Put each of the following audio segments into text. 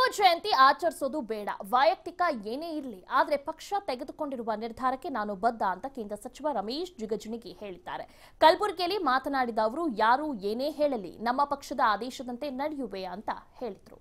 ಜಯಂತಿ ಆಚರಿಸೋದು ಬೇಡ ವೈಯಕ್ತಿಕ ಏನೇ ಇರಲಿ ಆದ್ರೆ ಪಕ್ಷ ತೆಗೆದುಕೊಂಡಿರುವ ನಿರ್ಧಾರಕ್ಕೆ ನಾನು ಬದ್ಧ ಅಂತ ಕೇಂದ್ರ ಸಚಿವ ರಮೇಶ್ ಜಿಗಜಿಣಗಿ ಹೇಳಿದ್ದಾರೆ ಕಲಬುರಗಿಯಲ್ಲಿ ಮಾತನಾಡಿದ ಅವರು ಯಾರು ಏನೇ ಹೇಳಲಿ ನಮ್ಮ ಪಕ್ಷದ ಆದೇಶದಂತೆ ನಡೆಯುವೆ ಅಂತ ಹೇಳಿದ್ರು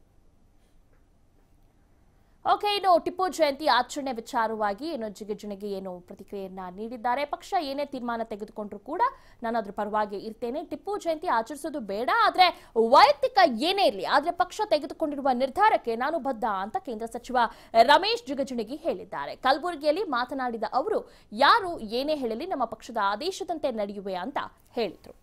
ಓಕೆ ಇನ್ನು ಟಿಪ್ಪು ಜಯಂತಿ ಆಚರಣೆ ವಿಚಾರವಾಗಿ ಏನು ಜಿಗಜಿಣಗಿ ಏನು ಪ್ರತಿಕ್ರಿಯೆಯನ್ನ ನೀಡಿದ್ದಾರೆ ಪಕ್ಷ ಏನೇ ತೀರ್ಮಾನ ತೆಗೆದುಕೊಂಡ್ರು ಕೂಡ ನಾನು ಅದ್ರ ಪರವಾಗಿ ಇರ್ತೇನೆ ಟಿಪ್ಪು ಜಯಂತಿ ಆಚರಿಸೋದು ಬೇಡ ಆದ್ರೆ ವೈಯಕ್ತಿಕ ಏನೇ ಇರಲಿ ಆದ್ರೆ ಪಕ್ಷ ತೆಗೆದುಕೊಂಡಿರುವ ನಿರ್ಧಾರಕ್ಕೆ ನಾನು ಬದ್ಧ ಅಂತ ಕೇಂದ್ರ ಸಚಿವ ರಮೇಶ್ ಜಿಗಜಿಣಗಿ ಹೇಳಿದ್ದಾರೆ ಕಲಬುರಗಿಯಲ್ಲಿ ಮಾತನಾಡಿದ ಅವರು ಯಾರು ಏನೇ ಹೇಳಲಿ ನಮ್ಮ ಪಕ್ಷದ ಆದೇಶದಂತೆ ನಡೆಯುವೆ ಅಂತ ಹೇಳಿದ್ರು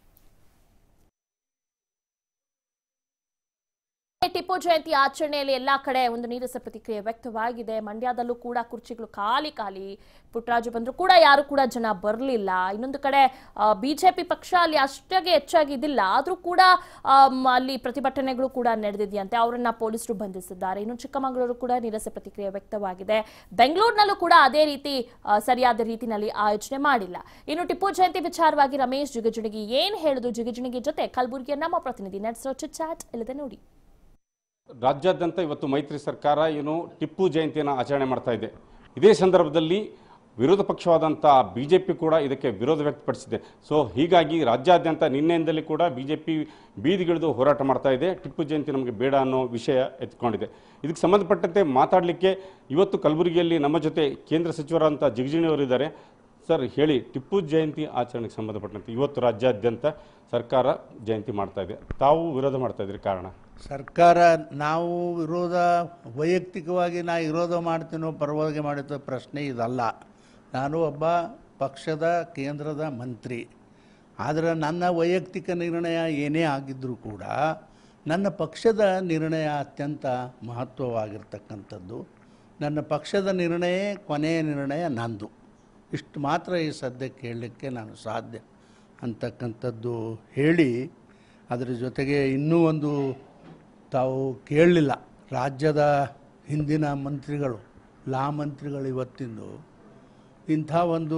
ಟಿಪ್ಪು ಜಯಂತಿ ಆಚರಣೆಯಲ್ಲಿ ಎಲ್ಲಾ ಕಡೆ ಒಂದು ನೀರಸ ಪ್ರತಿಕ್ರಿಯೆ ವ್ಯಕ್ತವಾಗಿದೆ ಮಂಡ್ಯದಲ್ಲೂ ಕೂಡ ಕುರ್ಚಿಗಳು ಖಾಲಿ ಖಾಲಿ ಪುಟ್ಟರಾಜು ಬಂದ್ರು ಕೂಡ ಯಾರು ಕೂಡ ಜನ ಬರಲಿಲ್ಲ ಇನ್ನೊಂದು ಕಡೆ ಬಿಜೆಪಿ ಪಕ್ಷ ಅಲ್ಲಿ ಅಷ್ಟಾಗಿ ಹೆಚ್ಚಾಗಿ ಇದಿಲ್ಲ ಆದ್ರೂ ಕೂಡ ಆಮ್, ಅಲ್ಲಿ ಪ್ರತಿಭಟನೆಗಳು ಕೂಡ ನಡೆದಿದೆಯಂತೆ ಅವರನ್ನ ಪೊಲೀಸರು ಬಂಧಿಸಿದ್ದಾರೆ ಇನ್ನು ಚಿಕ್ಕಮಗಳೂರು ಕೂಡ ನೀರಸ ಪ್ರತಿಕ್ರಿಯೆ ವ್ಯಕ್ತವಾಗಿದೆ ಬೆಂಗಳೂರಿನಲ್ಲೂ ಕೂಡ ಅದೇ ರೀತಿ ಆ, ಸರಿಯಾದ ರೀತಿನಲ್ಲಿ ಆಯೋಜನೆ ಮಾಡಿಲ್ಲ ಇನ್ನು ಟಿಪ್ಪು ಜಯಂತಿ ವಿಚಾರವಾಗಿ ರಮೇಶ್ ಜಿಗಜಿಣಗಿ ಏನ್ ಹೇಳುದು ಜಿಗಜಿಣಗಿ ಜೊತೆ ಕಲಬುರಗಿಯ ನಮ್ಮ ಪ್ರತಿನಿಧಿ ನಡೆಸೋ ಚಾಟ್ ಇಲ್ಲದೆ ನೋಡಿ ರಾಜ್ಯಾದ್ಯಂತ ಇವತ್ತು ಮೈತ್ರಿ ಸರ್ಕಾರ ಏನು ಟಿಪ್ಪು ಜಯಂತಿಯನ್ನು ಆಚರಣೆ ಮಾಡ್ತಾ ಇದೆ ಇದೇ ಸಂದರ್ಭದಲ್ಲಿ ವಿರೋಧ ಪಕ್ಷವಾದಂಥ ಬಿ ಜೆ ಪಿ ಕೂಡ ಇದಕ್ಕೆ ವಿರೋಧ ವ್ಯಕ್ತಪಡಿಸಿದೆ ಸೊ ಹೀಗಾಗಿ ರಾಜ್ಯಾದ್ಯಂತ ನಿನ್ನೆಯಿಂದಲೇ ಕೂಡ ಬಿ ಜೆ ಪಿ ಬೀದಿಗಿಳಿದು ಹೋರಾಟ ಮಾಡ್ತಾ ಇದೆ ಟಿಪ್ಪು ಜಯಂತಿ ನಮಗೆ ಬೇಡ ಅನ್ನೋ ವಿಷಯ ಎತ್ಕೊಂಡಿದೆ ಇದಕ್ಕೆ ಸಂಬಂಧಪಟ್ಟಂತೆ ಮಾತಾಡಲಿಕ್ಕೆ ಇವತ್ತು ಕಲಬುರಗಿಯಲ್ಲಿ ನಮ್ಮ ಜೊತೆ ಕೇಂದ್ರ ಸಚಿವರಾದಂಥ ಜಿಗಜಿಣಿ ಅವರು ಇದ್ದಾರೆ ಸರ್ ಹೇಳಿ ಟಿಪ್ಪು ಜಯಂತಿ ಆಚರಣೆಗೆ ಸಂಬಂಧಪಟ್ಟಂತೆ ಇವತ್ತು ರಾಜ್ಯಾದ್ಯಂತ ಸರ್ಕಾರ ಜಯಂತಿ ಮಾಡ್ತಾ ಇದೆ ತಾವು ವಿರೋಧ ಮಾಡ್ತಾ ಇದ್ರಿ ಕಾರಣ ಸರ್ಕಾರ ನಾವು ವಿರೋಧ ವೈಯಕ್ತಿಕವಾಗಿ ನಾ ವಿರೋಧ ಮಾಡ್ತೀನೋ ಪರವಾಗಿ ಮಾಡಿದ ಪ್ರಶ್ನೆ ಇದಲ್ಲ ನಾನು ಒಬ್ಬ ಪಕ್ಷದ ಕೇಂದ್ರದ ಮಂತ್ರಿ ಆದರೆ ನನ್ನ ವೈಯಕ್ತಿಕ ನಿರ್ಣಯ ಏನೇ ಆಗಿದ್ದರೂ ಕೂಡ ನನ್ನ ಪಕ್ಷದ ನಿರ್ಣಯ ಅತ್ಯಂತ ಮಹತ್ವವಾಗಿರ್ತಕ್ಕಂಥದ್ದು ನನ್ನ ಪಕ್ಷದ ನಿರ್ಣಯ ಕೊನೆಯ ನಿರ್ಣಯ ನಂದು ಇಷ್ಟು ಮಾತ್ರ ಈ ಸದ್ಯಕ್ಕೆ ಹೇಳಲಿಕ್ಕೆ ನಾನು ಸಾಧ್ಯ ಅಂತಕ್ಕಂಥದ್ದು ಹೇಳಿ ಅದರ ಜೊತೆಗೆ ಇನ್ನೂ ಒಂದು ತಾವು ಕೇಳಲಿಲ್ಲ ರಾಜ್ಯದ ಹಿಂದಿನ ಮಂತ್ರಿಗಳು ಲಾ ಮಂತ್ರಿಗಳು ಇವತ್ತಿಂದು ಇಂಥ ಒಂದು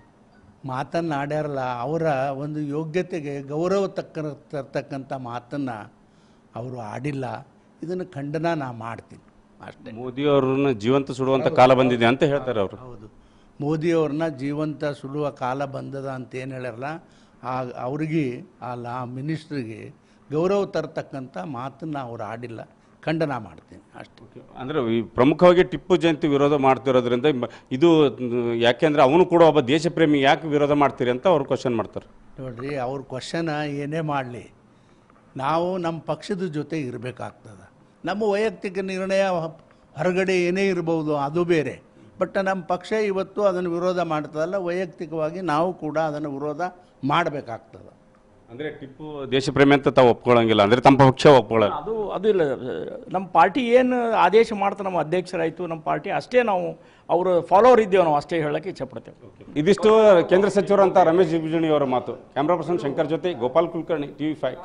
ಮಾತನ್ನು ಆಡ್ಯಾರಲ್ಲ ಅವರ ಒಂದು ಯೋಗ್ಯತೆಗೆ ಗೌರವ ತಕ್ಕ ತರ್ತಕ್ಕಂಥ ಮಾತನ್ನು ಅವರು ಆಡಿಲ್ಲ ಇದನ್ನು ಖಂಡನ ನಾ ಮಾಡ್ತೀನಿ ಅಷ್ಟೇ ಮೋದಿ ಅವರನ್ನ ಜೀವಂತ ಸುಡುವಂತ ಕಾಲ ಬಂದಿದೆ ಅಂತ ಹೇಳ್ತಾರೆ ಅವರು ಹೌದು ಮೋದಿಯವ್ರನ್ನ ಜೀವಂತ ಸುಡುವ ಕಾಲ ಬಂದದ ಅಂತ ಏನು ಹೇಳ್ಯಾರಲ್ಲ ಆ ಅವ್ರಿಗೆ ಆ ಲಾ ಮಿನಿಸ್ಟ್ರಿಗೆ ಗೌರವ ತರ್ತಕ್ಕಂಥ ಮಾತನ್ನು ಅವ್ರು ಆಡಿಲ್ಲ ಖಂಡನ ಮಾಡ್ತೀನಿ ಅಷ್ಟೇ ಅಂದ್ರೆ ಈ ಪ್ರಮುಖವಾಗಿ ಟಿಪ್ಪು ಜಯಂತಿ ವಿರೋಧ ಮಾಡ್ತಿರೋದ್ರಿಂದ ಮ- ಇದು ಮ್, ಯಾಕೆಂದ್ರೆ ಅವನು ಕೂಡ ಒಬ್ಬ ದೇಶ ಪ್ರೇಮಿ ಯಾಕೆ ವಿರೋಧ ಮಾಡ್ತೀರಿ ಅಂತ ಅವ್ರು ಕ್ವಶನ್ ಮಾಡ್ತಾರೆ ನೋಡ್ರಿ ಅವ್ರ ಕ್ವಶನ ಏನೇ ಮಾಡಲಿ ನಾವು ನಮ್ಮ ಪಕ್ಷದ ಜೊತೆ ಇರಬೇಕಾಗ್ತದೆ ನಮ್ಮ ವೈಯಕ್ತಿಕ ನಿರ್ಣಯ ಹೊ- ಹೊರಗಡೆ ಏನೇ ಇರ್ಬೋದು ಅದು ಬೇರೆ ಬಟ್ ನಮ್ಮ ಪಕ್ಷ ಇವತ್ತು ಅದನ್ನು ವಿರೋಧ ಮಾಡ್ತದಲ್ಲ ವೈಯಕ್ತಿಕವಾಗಿ ನಾವು ಕೂಡ ಅದನ್ನು ವಿರೋಧ ಮಾಡಬೇಕಾಗ್ತದೆ ಅಂದ್ರೆ ಟಿಪ್ಪು ದೇಶ ಪ್ರೇಮಿ ಅಂತ ತಾವು ಒಪ್ಕೊಳ್ಳಂಗಿಲ್ಲ ಅಂದ್ರೆ ತಮ್ಮ ಪಕ್ಷ ಒಪ್ಕೊಳ್ಳಲ್ಲ ಅದು ಅದು ಇಲ್ಲ ನಮ್ಮ ಪಾರ್ಟಿ ಏನು ಆದೇಶ ಮಾಡ್ತಾ ನಮ್ಮ ಅಧ್ಯಕ್ಷರಾಯಿತು ನಮ್ಮ ಪಾರ್ಟಿ ಅಷ್ಟೇ ನಾವು ಅವರು ಫಾಲೋವರ್ ಇದ್ದೇವೆ ನಾವು ಅಷ್ಟೇ ಹೇಳಕ್ಕೆ ಇಚ್ಛಪಡ್ತೇವೆ ಇದಿಷ್ಟು ಕೇಂದ್ರ ಸಚಿವರು ಅಂತ ರಮೇಶ್ ಜಿಗಜಿಣಿ ಅವರ ಮಾತು ಕ್ಯಾಮ್ರಾ ಪರ್ಸನ್ ಶಂಕರ್ ಜೊತೆ ಗೋಪಾಲ್ ಕುಲಕರ್ಣಿ ಟಿವಿ ಫೈವ್